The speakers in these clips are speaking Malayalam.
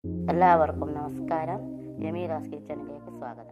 എല്ലാവർക്കും നമസ്കാരം ജമീലാസ് കിച്ചണിലേക്ക് സ്വാഗതം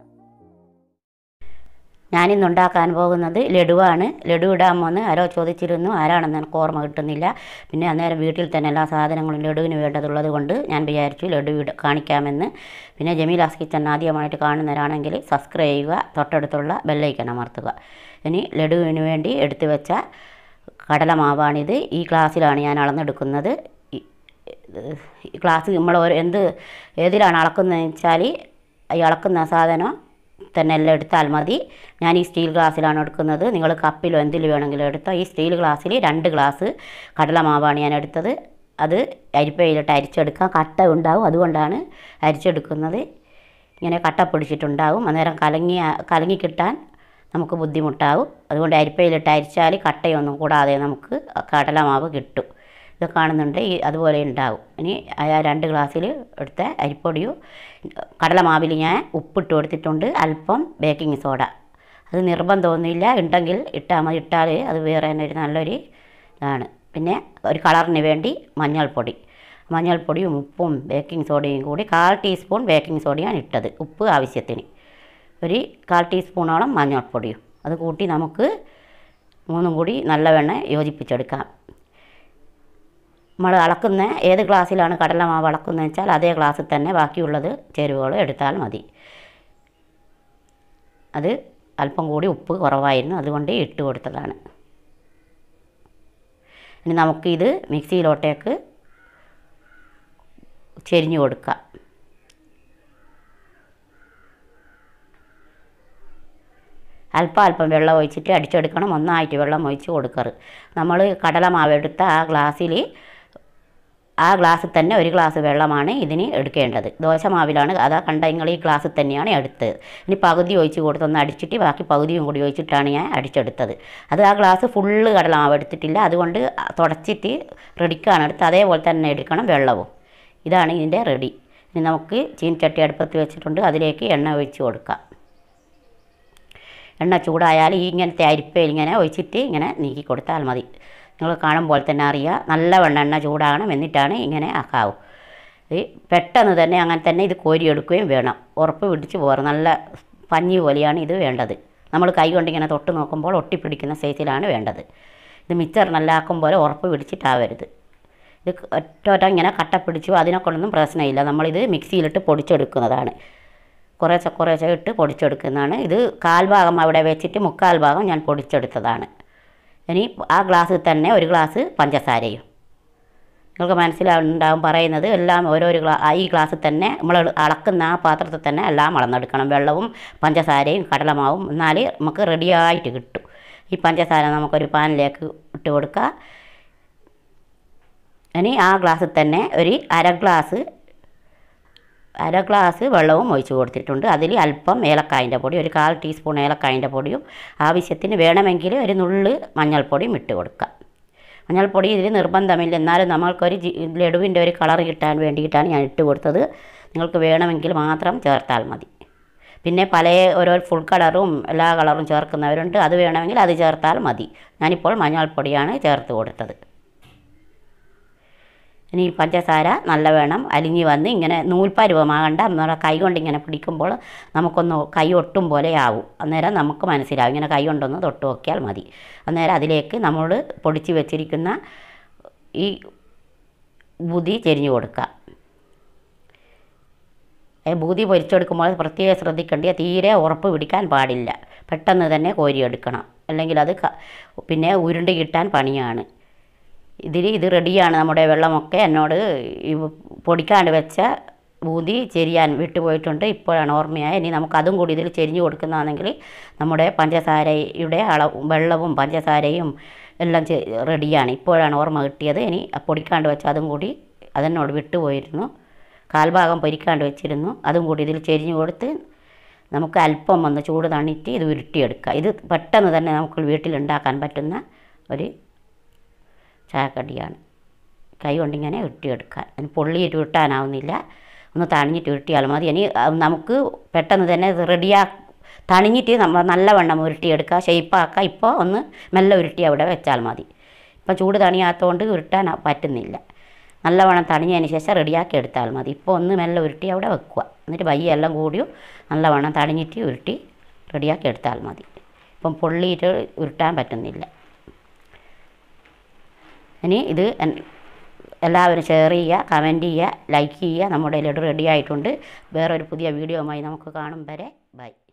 ഞാനിന്ന് ഉണ്ടാക്കാൻ പോകുന്നത് ലഡുവാണ് ലഡു ഇടാൻ വന്ന് ആരോ ചോദിച്ചിരുന്നു ആരാണെന്ന് എനിക്ക് ഓർമ്മ കിട്ടുന്നില്ല പിന്നെ അന്നേരം വീട്ടിൽ തന്നെ എല്ലാ സാധനങ്ങളും ലഡുവിന് വേണ്ടതുള്ളത് കൊണ്ട് ഞാൻ വിചാരിച്ചു ലഡു ഇട കാണിക്കാമെന്ന് പിന്നെ ജമീലാസ് കിച്ചൺ ആദ്യമായിട്ട് കാണുന്നവരാണെങ്കിൽ സബ്സ്ക്രൈബ് ചെയ്യുക തൊട്ടടുത്തുള്ള ബെല്ലൈക്കൺ അമർത്തുക ഇനി ലഡുവിന് വേണ്ടി എടുത്തു വെച്ച കടലമാവാണിത് ഈ ഗ്ലാസ്സിലാണ് ഞാൻ അളന്നെടുക്കുന്നത് ഈ- ഈ ഗ്ലാസ് നമ്മൾ ഓരോ എന്ത് ഏതിലാണ് അളക്കുന്നതെന്ന് വെച്ചാൽ ഈ അളക്കുന്ന സാധനം തന്നെ എല്ലാം എടുത്താൽ മതി ഞാൻ ഈ സ്റ്റീൽ ഗ്ലാസ്സിലാണ് എടുക്കുന്നത് നിങ്ങൾ കപ്പിലോ എന്തിൽ വേണമെങ്കിലും എടുത്തോ ഈ സ്റ്റീൽ ഗ്ലാസ്സിൽ രണ്ട് ഗ്ലാസ് കടലമാവാണ് ഞാൻ എടുത്തത് അത് അരിപ്പയിലിട്ട് അരിച്ചെടുക്കാം കട്ട ഉണ്ടാവും അതുകൊണ്ടാണ് അരിച്ചെടുക്കുന്നത് ഇങ്ങനെ കട്ട പിടിച്ചിട്ടുണ്ടാവും അന്നേരം കലങ്ങി കലങ്ങി കിട്ടാൻ നമുക്ക് ബുദ്ധിമുട്ടാവും അതുകൊണ്ട് അരിപ്പയിലിട്ട് അരിച്ചാൽ കട്ടയൊന്നും കൂടാതെ നമുക്ക് കടലമാവ് കിട്ടും ഇത് കാണുന്നുണ്ട് ഈ അതുപോലെ ഉണ്ടാവും ഇനി ആ രണ്ട് ഗ്ലാസ്സിൽ എടുത്ത അരിപ്പൊടിയും കടലമാവിൽ ഞാൻ ഉപ്പിട്ട് കൊടുത്തിട്ടുണ്ട് അല്പം ബേക്കിംഗ് സോഡ അത് നിർബന്ധമൊന്നുമില്ല ഉണ്ടെങ്കിൽ ഇട്ടാൽ മതി ഇട്ടാൽ അത് വേറെ തന്നെ ഒരു നല്ലൊരു ഇതാണ് പിന്നെ ഒരു കളറിന് വേണ്ടി മഞ്ഞൾപ്പൊടി മഞ്ഞൾപ്പൊടിയും ഉപ്പും ബേക്കിംഗ് സോഡയും കൂടി കാൽ ടീസ്പൂൺ ബേക്കിംഗ് സോഡയാണ് ഇട്ടത് ഉപ്പ് ആവശ്യത്തിന് ഒരു കാൽ ടീസ്പൂണോളം മഞ്ഞൾപ്പൊടിയും അത് കൂട്ടി നമുക്ക് മൂന്നും കൂടി നല്ലവണ്ണം യോജിപ്പിച്ചെടുക്കാം നമ്മൾ അളക്കുന്ന ഏത് ഗ്ലാസ്സിലാണ് കടലമാവ് അളക്കുന്നത് വെച്ചാൽ അതേ ഗ്ലാസ്സിൽ തന്നെ ബാക്കിയുള്ളത് ചേരുവകൾ എടുത്താൽ മതി അത് അല്പം കൂടി ഉപ്പ് കുറവായിരുന്നു അതുകൊണ്ട് ഇട്ട് കൊടുത്തതാണ് ഇനി നമുക്കിത് മിക്സിയിലോട്ടേക്ക് ചെരിഞ്ഞു കൊടുക്കാം അല്പം അല്പം വെള്ളം ഒഴിച്ചിട്ട് അടിച്ചെടുക്കണം ഒന്നായിട്ട് വെള്ളം ഒഴിച്ച് കൊടുക്കരുത് നമ്മൾ കടലമാവ് എടുത്ത ആ ഗ്ലാസ്സിൽ ആ ഗ്ലാസ്സിൽ തന്നെ ഒരു ഗ്ലാസ് വെള്ളമാണ് ഇതിന് എടുക്കേണ്ടത് ദോശമാവിലാണ് അതാ കണ്ട നിങ്ങൾ ഈ ഗ്ലാസ്സിൽ തന്നെയാണ് എടുത്തത് ഇനി പകുതി ഒഴിച്ച് കൊടുത്തൊന്ന് അടിച്ചിട്ട് ബാക്കി പകുതിയും കൂടി ഒഴിച്ചിട്ടാണ് ഞാൻ അടിച്ചെടുത്തത് അത് ആ ഗ്ലാസ് ഫുള്ള് കടലമാവ് എടുത്തിട്ടില്ല അതുകൊണ്ട് തുടച്ചിട്ട് റെഡിക്കാണ് എടുത്ത് അതേപോലെ തന്നെ എടുക്കണം വെള്ളവും ഇതാണ് ഇതിൻ്റെ റെഡി ഇനി നമുക്ക് ചീനിച്ചട്ടി അടുപ്പത്ത് വെച്ചിട്ടുണ്ട് അതിലേക്ക് എണ്ണ ഒഴിച്ച് കൊടുക്കാം എണ്ണ ചൂടായാൽ ഈ ഇങ്ങനത്തെ അരിപ്പയിൽ ഇങ്ങനെ ഒഴിച്ചിട്ട് ഇങ്ങനെ നീക്കി കൊടുത്താൽ മതി നിങ്ങൾ കാണുമ്പോൾ തന്നെ അറിയാം നല്ലവണ്ണം എണ്ണ ചൂടാകണം എന്നിട്ടാണ് ഇങ്ങനെ ആക്കാവൂ ഇത് പെട്ടെന്ന് തന്നെ അങ്ങനെ തന്നെ ഇത് കോരിയെടുക്കുകയും വേണം ഉറപ്പ് പിടിച്ച് പോകാറ് നല്ല പഞ്ഞി പോലെയാണ് ഇത് വേണ്ടത് നമ്മൾ കൈ കൊണ്ട് ഇങ്ങനെ തൊട്ട് നോക്കുമ്പോൾ ഒട്ടിപ്പിടിക്കുന്ന സൈസിലാണ് വേണ്ടത് ഇത് മിച്ചർ നല്ല ആക്കും പോലെ ഉറപ്പ് പിടിച്ചിട്ടാവരുത് ഇത് ഒറ്റ ഒറ്റ ഇങ്ങനെ കട്ട പിടിച്ചു അതിനെക്കൊണ്ടൊന്നും പ്രശ്നമില്ല നമ്മളിത് മിക്സിയിലിട്ട് പൊടിച്ചെടുക്കുന്നതാണ് കുറേശ്ശെ കുറേശ്ശെ ഇട്ട് പൊടിച്ചെടുക്കുന്നതാണ് ഇത് കാൽഭാഗം അവിടെ വെച്ചിട്ട് മുക്കാൽ ഭാഗം ഞാൻ പൊടിച്ചെടുത്തതാണ് ഇനി ആ ഗ്ലാസ്സിൽ തന്നെ ഒരു ഗ്ലാസ് പഞ്ചസാരയും നിങ്ങൾക്ക് മനസ്സിലാവുണ്ടാവും പറയുന്നത് എല്ലാം ഓരോരോ ഗ്ലാ ആ ഈ ഗ്ലാസ്സിൽ തന്നെ നമ്മൾ അളക്കുന്ന ആ പാത്രത്തിൽ തന്നെ എല്ലാം അളന്നെടുക്കണം വെള്ളവും പഞ്ചസാരയും കടലമാവും എന്നാൽ നമുക്ക് റെഡിയായിട്ട് കിട്ടും ഈ പഞ്ചസാര നമുക്കൊരു പാനിലേക്ക് ഇട്ട് കൊടുക്കുക ഇനി ആ ഗ്ലാസ്സിൽ തന്നെ ഒരു അര ഗ്ലാസ് അര ഗ്ലാസ് വെള്ളവും ഒഴിച്ച് കൊടുത്തിട്ടുണ്ട് അതിൽ അല്പം ഏലക്കായൻ്റെ പൊടി ഒരു കാൽ ടീസ്പൂൺ ഏലക്കായൻ്റെ പൊടിയും ആവശ്യത്തിന് വേണമെങ്കിൽ ഒരു നുള്ള് മഞ്ഞൾപ്പൊടിയും ഇട്ട് കൊടുക്കാം മഞ്ഞൾപ്പൊടി ഇതിൽ നിർബന്ധമില്ല എന്നാലും നമ്മൾക്കൊരു ജി- ലഡുവിൻ്റെ ഒരു കളർ കിട്ടാൻ വേണ്ടിയിട്ടാണ് ഞാൻ ഇട്ട് കൊടുത്തത് നിങ്ങൾക്ക് വേണമെങ്കിൽ മാത്രം ചേർത്താൽ മതി പിന്നെ പല ഓരോ ഫുൾ കളറും എല്ലാ കളറും ചേർക്കുന്നവരുണ്ട് അത് വേണമെങ്കിൽ അത് ചേർത്താൽ മതി ഞാനിപ്പോൾ മഞ്ഞൾപ്പൊടിയാണ് ചേർത്ത് കൊടുത്തത് ഇനി ഈ പഞ്ചസാര നല്ല വേണം അലിഞ്ഞ് വന്ന് ഇങ്ങനെ നൂൽപ്പരുവമാകണ്ട നമ്മുടെ കൈ കൊണ്ട് ഇങ്ങനെ പിടിക്കുമ്പോൾ നമുക്കൊന്ന് കൈ ഒട്ടും പോലെ ആവും അന്നേരം നമുക്ക് മനസ്സിലാവും ഇങ്ങനെ കൈ കൊണ്ടൊന്ന് തൊട്ട് നോക്കിയാൽ മതി അന്നേരം അതിലേക്ക് നമ്മൾ പൊടിച്ച് വെച്ചിരിക്കുന്ന ഈ ബുതി ചെരിഞ്ഞു കൊടുക്കുക ഏ, ബൂതി പൊരിച്ചെടുക്കുമ്പോൾ പ്രത്യേകം ശ്രദ്ധിക്കേണ്ട തീരെ ഉറപ്പ് പിടിക്കാൻ പാടില്ല പെട്ടെന്ന് തന്നെ കോരിയെടുക്കണം അല്ലെങ്കിൽ അത് ക- പിന്നെ ഉരുണ്ട് കിട്ടാൻ പണിയാണ് ഇതിൽ ഇത് റെഡിയാണ് നമ്മുടെ വെള്ളമൊക്കെ എന്നോട് ഈ പൊടിക്കാണ്ട് വെച്ച ബൂതി ചെരിയാൻ വിട്ടുപോയിട്ടുണ്ട് ഇപ്പോഴാണ് ഓർമ്മയായത് ഇനി നമുക്ക് അതും കൂടി ഇതിൽ ചെരിഞ്ഞു കൊടുക്കുന്നതാണെങ്കിൽ നമ്മുടെ പഞ്ചസാരയുടെ അളവ് വെള്ളവും പഞ്ചസാരയും എല്ലാം ചെ- റെഡിയാണ് ഇപ്പോഴാണ് ഓർമ്മ കിട്ടിയത് ഇനി ആ പൊടിക്കാണ്ട് വെച്ച അതും കൂടി അതെന്നോട് വിട്ടുപോയിരുന്നു കാൽഭാഗം പൊരിക്കാണ്ട് വെച്ചിരുന്നു അതും കൂടി ഇതിൽ ചെരിഞ്ഞു കൊടുത്ത് നമുക്ക് അല്പം ഒന്ന് ചൂട് തണിയിട്ട് ഇത് ഉരുട്ടിയെടുക്കുക ഇത് പെട്ടെന്ന് തന്നെ നമുക്ക് വീട്ടിൽ ഉണ്ടാക്കാൻ പറ്റുന്ന ഒരു ചായക്കടിയാണ് കൈ കൊണ്ടിങ്ങനെ ഉരുട്ടിയെടുക്കാൻ അതിന് പൊള്ളിയിട്ട് ഉരുട്ടാനാവുന്നില്ല ഒന്ന് തണിഞ്ഞിട്ട് ഉരുട്ടിയാൽ മതി ഇനി അത് നമുക്ക് പെട്ടെന്ന് തന്നെ ഇത് റെഡിയാ തണിഞ്ഞിട്ട് നമ്മൾ നല്ലവണ്ണം ഉരുട്ടിയെടുക്കുക ഷേപ്പാക്കുക ഇപ്പോൾ ഒന്ന് മെല്ലെ ഉരുട്ടി അവിടെ വെച്ചാൽ മതി ഇപ്പം ചൂട് തണിയാത്തതുകൊണ്ട് ഉരുട്ടാൻ പറ്റുന്നില്ല നല്ലവണ്ണം തണിഞ്ഞതിന് ശേഷം റെഡിയാക്കി എടുത്താൽ മതി ഇപ്പോൾ ഒന്ന് മെല്ലെ ഉരുട്ടി അവിടെ വെക്കുക എന്നിട്ട് വയ്യ എല്ലാം കൂടിയും നല്ലവണ്ണം തണിഞ്ഞിട്ട് ഉരുട്ടി റെഡിയാക്കി എടുത്താൽ മതി ഇപ്പം പൊള്ളിയിട്ട് ഉരുട്ടാൻ പറ്റുന്നില്ല ഇനി ഇത് എൻ- എല്ലാവരും ഷെയർ ചെയ്യുക കമൻറ്റ് ചെയ്യുക ലൈക്ക് ചെയ്യുക നമ്മുടെ ലഡു റെഡി ആയിട്ടുണ്ട് വേറൊരു പുതിയ വീഡിയോയുമായി നമുക്ക് കാണും വരെ ബൈ